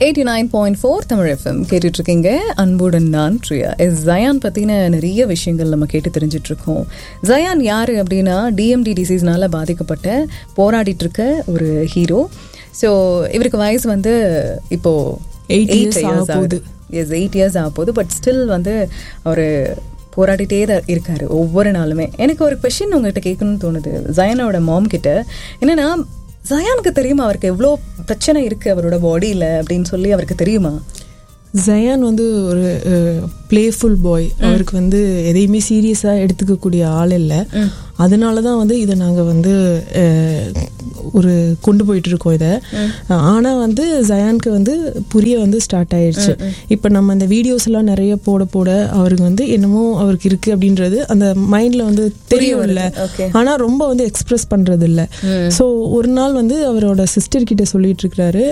Eighty nine point four Tamil FM கேட்டுட்டு இருக்கீங்க அன்புடன் நான் பிரியா எஸ் ஜயான் பற்றின நிறைய விஷயங்கள் நம்ம கேட்டு தெரிஞ்சிட்டு இருக்கோம் ஜயான் யார் அப்படின்னா டிஎம்டி டிசீஸ்னால பாதிக்கப்பட்ட போராடிட்டு இருக்க ஒரு ஹீரோ ஸோ இவருக்கு வயசு வந்து இப்போ Eight years ஆக போகுது. எஸ் எயிட் இயர்ஸ் ஆக போகுது பட் ஸ்டில் வந்து அவர் போராடிட்டே தான் இருக்காரு ஒவ்வொரு நாளுமே எனக்கு ஒரு கொஷின் உங்ககிட்ட கேட்கணும்னு தோணுது ஜயானோட மாம் கிட்ட என்னன்னா ஜயானுக்கு தெரியுமா அவருக்கு எவ்வளோ பிரச்சனை இருக்கு அவரோட பாடியில அப்படின்னு சொல்லி அவருக்கு தெரியுமா ஜயான் வந்து ஒரு பிளேஃபுல் பாய் அவருக்கு வந்து எதையுமே சீரியஸாக எடுத்துக்கக்கூடிய ஆள் இல்லை அதனால தான் வந்து இதை நாங்கள் வந்து அஹ், ஒரு கொண்டு போயிட்டு இருக்கோம் இதை ஆனால் வந்து ஜயானுக்கு வந்து புரிய வந்து ஸ்டார்ட் ஆயிடுச்சு இப்போ நம்ம இந்த வீடியோஸ் எல்லாம் நிறைய போட போட அவருக்கு வந்து என்னமோ அவருக்கு இருக்கு அப்படின்றது அந்த மைண்ட்ல வந்து தெரியும் இல்லை Okay. ஆனால் ரொம்ப வந்து எக்ஸ்பிரஸ் பண்றது இல்லை ஸோ ஒரு நாள் வந்து அவரோட சிஸ்டர் கிட்ட சொல்லிட்டு இருக்கிறாரு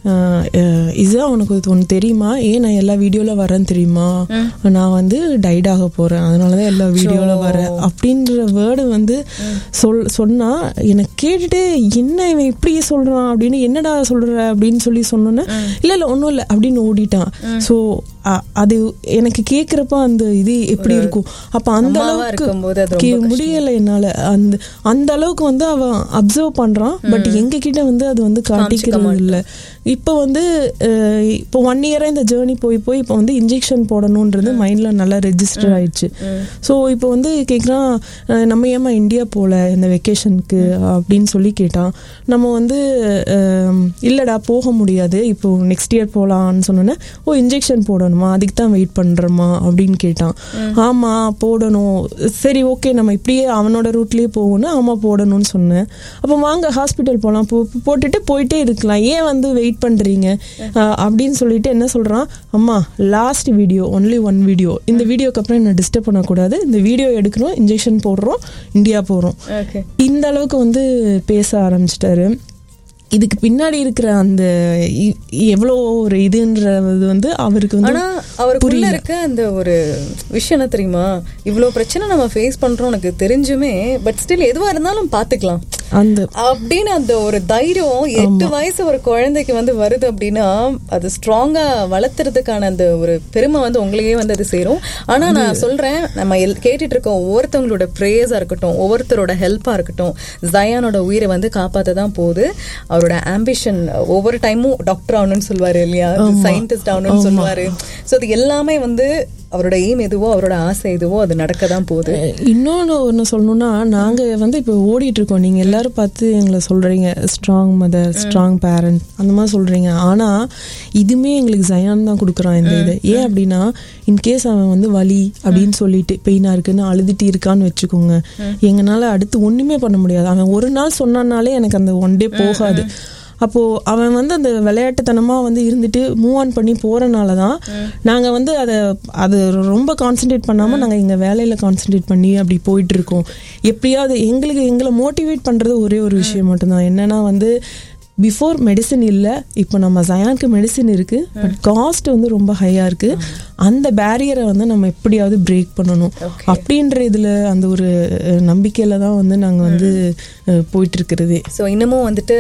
இசா உனக்கு ஒன்று தெரியுமா ஏன் நான் எல்லா வீடியோவில் வரேன் தெரியுமா நான் வந்து டைட் ஆக போறேன் அதனால தான் எல்லா வீடியோவில் வரேன் அப்படின்ற வேர்டு வந்து சொல் சொன்னா எனக்கு கேட்டுட்டு என்ன இவன் இப்படியே சொல்றான் அப்படின்னு என்னடா சொல்ற அப்படின்னு சொல்லி சொன்னோன்னே இல்லை இல்லை ஒன்றும் இல்லை அப்படின்னு ஓடிட்டான் ஸோ அது எனக்கு கேட்குறப்ப அந்த இது எப்படி இருக்கும் அப்போ அந்த அம்மாவா இருக்கும்போது அது அளவுக்கு ரொம்ப கே- முடியல என்னால அந்த அந்த அளவுக்கு வந்து அவன் அப்சர்வ் பண்றான் பட் எங்க கிட்ட வந்து அது வந்து காட்டிக்கிறது இல்ல இப்போ வந்து அஹ், இப்போ ஒன் இயரா இந்த ஜேர்னி போய் போய் இப்போ வந்து இன்ஜெக்ஷன் போடணுன்றது மைண்ட்ல நல்லா ரெஜிஸ்டர் ஆயிடுச்சு ஸோ இப்போ வந்து கேட்குறான் அஹ், நம்ம ஏமா இந்தியா போல இந்த வெக்கேஷனுக்கு அப்படின்னு சொல்லி கேட்டான் நம்ம வந்து அஹ், இல்லடா போக முடியாது இப்போ நெக்ஸ்ட் இயர் போகலான்னு சொன்னோன்னே ஓ இன்ஜெக்ஷன் போடணுமா அதுக்கு தான் வெயிட் பண்றோமா அப்படின்னு கேட்டான் ஆமா போடணும் சரி ஓகே நம்ம இப்படியே அவனோட ரூட்லயே போகணும் ஆமா போடணும்னு சொன்னேன் அப்போ வாங்க ஹாஸ்பிட்டல் போகலாம் போ போட்டுட்டு போயிட்டே இருக்கலாம் ஏன் வந்து வெயிட் பண்றீங்க ஆஹ் அப்படின்னு சொல்லிட்டு என்ன சொல்றான் அம்மா last video only one video இந்த வீடியோக்கு அப்புறம் என்ன டிஸ்டர்ப் பண்ணக்கூடாது இந்த வீடியோ எடுக்கணும் இன்ஜெக்ஷன் போடுறோம் இந்தியா போறோம் ஓகே இந்த அளவுக்கு வந்து பேச ஆரம்பிச்சிட்டாரு இதுக்கு பின்னாடி இருக்கிற அந்த இ- எவ்வளோ ஒரு இதுன்றது வந்து அவருக்கு வந்து ஆனா அவருக்குள்ள இருக்க அந்த ஒரு விஷயம் என்ன தெரியுமா இவ்வளவு பிரச்சனை நம்ம ஃபேஸ் பண்றோம் எனக்கு தெரிஞ்சுமே பட் ஸ்டில் எதுவா இருந்தாலும் பாத்துக்கலாம் அந்த அப்படின்னு அந்த ஒரு தைரியம் எட்டு வயசு ஒரு குழந்தைக்கு வந்து வருது அப்படின்னா அது ஸ்ட்ராங்கா வளர்த்துறதுக்கான அந்த ஒரு பெருமை வந்து உங்களையே வந்து அது சேரும் ஆனா நான் சொல்றேன் நம்ம எல்- கேட்டுட்டு இருக்கோம் ஒவ்வொருத்தவங்களோட ப்ரேயர்ஸா இருக்கட்டும் ஒவ்வொருத்தரோட ஹெல்ப்பா இருக்கட்டும் ஜயானோட உயிரை வந்து காப்பாத்த தான் போகுது அவரோட ஆம்பிஷன் ஒவ்வொரு டைமும் டாக்டர் ஆகணும்னு சொல்லுவாரு இல்லையா சயின்டிஸ்ட் ஆகணும்னு சொல்லுவாரு சோ அது எல்லாமே வந்து அவரோட எய்ம் எதுவோ அவரோட ஆசை எதுவோ அது நடக்க தான் போகுது இன்னொன்று ஒன்று சொல்லணும்னா நாங்கள் வந்து இப்போ ஓடிட்டு இருக்கோம் நீங்கள் எல்லாரும் பார்த்து எங்களை சொல்கிறீங்க ஸ்ட்ராங் மதர் ஸ்ட்ராங் பேரண்ட் அந்த மாதிரி சொல்கிறீங்க ஆனால் இதுவுமே எங்களுக்கு ஜயான் தான் கொடுக்குறான் இந்த இது ஏன் அப்படின்னா இன்கேஸ் அவன் வந்து வலி அப்படின்னு சொல்லிட்டு பெயினாக இருக்குன்னு அழுதுட்டு இருக்கான்னு வச்சுக்கோங்க எங்களால் அடுத்து ஒன்றுமே பண்ண முடியாது அவன் ஒரு நாள் சொன்னானாலே எனக்கு அந்த ஒன் டே போகாது அப்போ அவன் வந்து அந்த விளையாட்டுத்தனமா வந்து இருந்துட்டு மூவ் ஆன் பண்ணி போறனால தான் நாங்க வந்து அதை அது ரொம்ப கான்சென்ட்ரேட் பண்ணாம நாங்க எங்க வேலையில கான்சென்ட்ரேட் பண்ணி அப்படி போயிட்டு இருக்கோம் எப்படியாவது எங்களுக்கு எங்களை மோட்டிவேட் பண்றது ஒரே ஒரு விஷயம் மட்டும்தான் என்னன்னா வந்து பிஃபோர் மெடிசன் இல்லை இப்போ நம்ம ஜயானுக்கு மெடிசன் இருக்கு பட் காஸ்ட் வந்து ரொம்ப ஹையா இருக்கு அந்த பேரியரை வந்து நம்ம எப்படியாவது பிரேக் பண்ணணும் அப்படின்ற இதுல அந்த ஒரு அஹ், நம்பிக்கையில தான் வந்து நாங்க வந்து அஹ், போயிட்டு இருக்கிறதே சோ இன்னமும் வந்துட்டு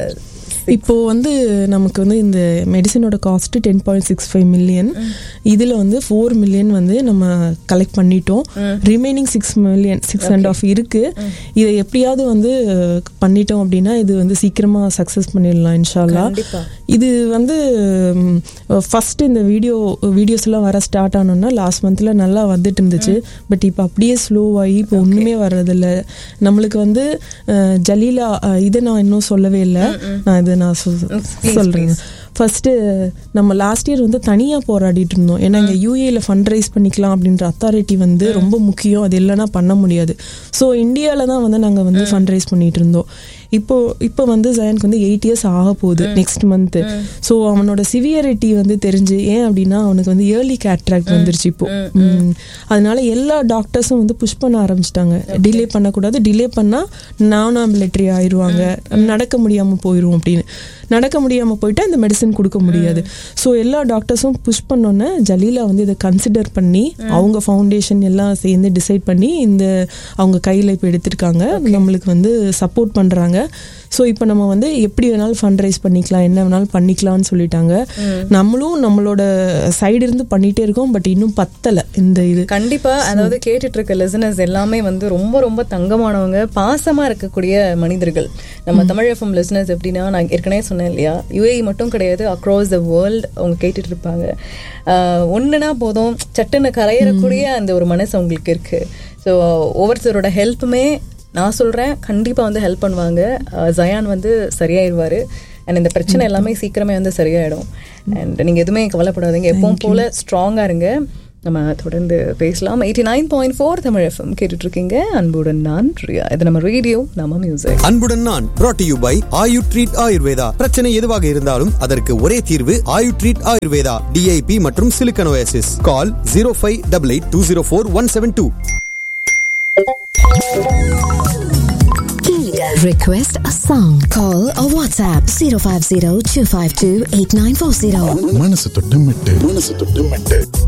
இப்போ வந்து நமக்கு வந்து இந்த மெடிசனோட cost ten point six five million இதுல வந்து ஃபோர் மில்லியன் வந்து நம்ம கலெக்ட் பண்ணிட்டோம் remaining six million six and half இருக்கு இதை எப்படியாவது வந்து பண்ணிட்டோம் அப்படின்னா இது வந்து சீக்கிரமா சக்சஸ் பண்ணிடலாம் இன்ஷால்லா கண்டிப்பா. இது வந்து ஃபர்ஸ்ட் இந்த வீடியோ வீடியோஸ் எல்லாம் வர ஸ்டார்ட் ஆனோம்னா லாஸ்ட் மந்த்ல நல்லா வந்துட்டு இருந்துச்சு பட் இப்போ அப்படியே ஸ்லோ ஆகி இப்போ ஒண்ணுமே வர்றதில்ல நம்மளுக்கு வந்து அஹ், ஜலீலா அஹ், இதை நான் இன்னும் சொல்லவே இல்லை நான் இதை நான் சொ- please, சொல்றேன் ஃபர்ஸ்ட் நம்ம லாஸ்ட் இயர் வந்து தனியா போராடிட்டு இருந்தோம் ஏன்னா இங்க யூஏல ஃபண்ட் ரைஸ் பண்ணிக்கலாம் அப்படின்ற அத்தாரிட்டி வந்து ரொம்ப முக்கியம் அது இல்லைன்னா பண்ண முடியாது ஸோ இந்தியால தான் வந்து நாங்க வந்து ஃபண்ட் ரைஸ் பண்ணிட்டு இருந்தோம் இப்போ இப்போ வந்து ஜயனுக்கு வந்து எயிட் இயர்ஸ் ஆக போகுது நெக்ஸ்ட் மந்த் ஸோ அவனோட சிவியரிட்டி வந்து தெரிஞ்சு ஏன் அப்படின்னா அவனுக்கு வந்து ஏர்லி கேட்ராக்ட் வந்துருச்சு இப்போ ம். அதனால எல்லா டாக்டர்ஸும் வந்து புஷ் பண்ண ஆரம்பிச்சிட்டாங்க டிலே பண்ணக்கூடாது டிலே பண்ணா நான் மிலிட்டரி ஆயிடுவாங்க நடக்க முடியாம போயிடும் அப்படின்னு நடக்க முடியாம போயிட்டா இந்த மெடிசன் கொடுக்க முடியாது ஸோ எல்லா டாக்டர்ஸும் புஷ் பண்ணோன்னே ஜலீலா வந்து இதை கன்சிடர் பண்ணி அவங்க ஃபவுண்டேஷன் எல்லாம் சேர்ந்து டிசைட் பண்ணி இந்த அவங்க கையில இப்போ எடுத்திருக்காங்க நம்மளுக்கு வந்து சப்போர்ட் பண்றாங்க சொல்லிட்டாங்க ஸோ இப்போ நம்ம வந்து எப்படி வேணாலும் ஃபண்ட் ரைஸ் பண்ணிக்கலாம் என்ன வேணாலும் பண்ணிக்கலாம்னு சொல்லிட்டாங்க நம்மளும் நம்மளோட சைடு இருந்து பண்ணிட்டே இருக்கோம் பட் இன்னும் பத்தலை இந்த இது கண்டிப்பா அதாவது கேட்டுட்டு இருக்க லிசனர்ஸ் எல்லாமே வந்து ரொம்ப ரொம்ப தங்கமானவங்க பாசமா இருக்கக்கூடிய மனிதர்கள் நம்ம தமிழ் எஃப்எம் லிசனர்ஸ் எப்படின்னா நான் ஏற்கனவே சொன்னேன் இல்லையா யுஏஇ மட்டும் கிடையாது அக்ராஸ் த வேர்ல்ட் அவங்க கேட்டுட்டு இருப்பாங்க ஆஹ் ஒண்ணுனா போதும் சட்டுன்னு கரையறக்கூடிய அந்த ஒரு மனசு அவங்களுக்கு இருக்கு ஸோ ஒவ்வொருத்தரோட ஹெல்ப்புமே நான் சொல்றேன் கண்டிப்பா வந்து ஹெல்ப் பண்ணுவாங்க ஆஹ் ஜயான் வந்து சரியாயிருவாரு அண்ட் இந்த பிரச்சனை எல்லாமே சீக்கிரமே வந்து சரியாயிடும் அண்ட் நீங்க எதுவுமே கவலைப்படாதீங்க எப்பவும் போல ஸ்ட்ராங்கா இருங்க நம்ம தொடர்ந்து பேசலாம் eighty nine point four Tamil FM கேட்டுட்டு இருக்கீங்க அன்புடன் நான் பிரியா இது நம்ம ரேடியோ நம்ம மியூசிக் அன்புடன் நான் brought to you by Ayu treat Ayurveda பிரச்சனை எதுவாக இருந்தாலும் அதற்கு ஒரே தீர்வு ஆயு ட்ரீட் ஆயுர்வேதா டிஐபி மற்றும் silicosis call zero five double eight two zero four one seven two Request a song. Call or WhatsApp 050 252 8940. மனசு தொட்டு மெட்டு மனசு தொட்டு மெட்டு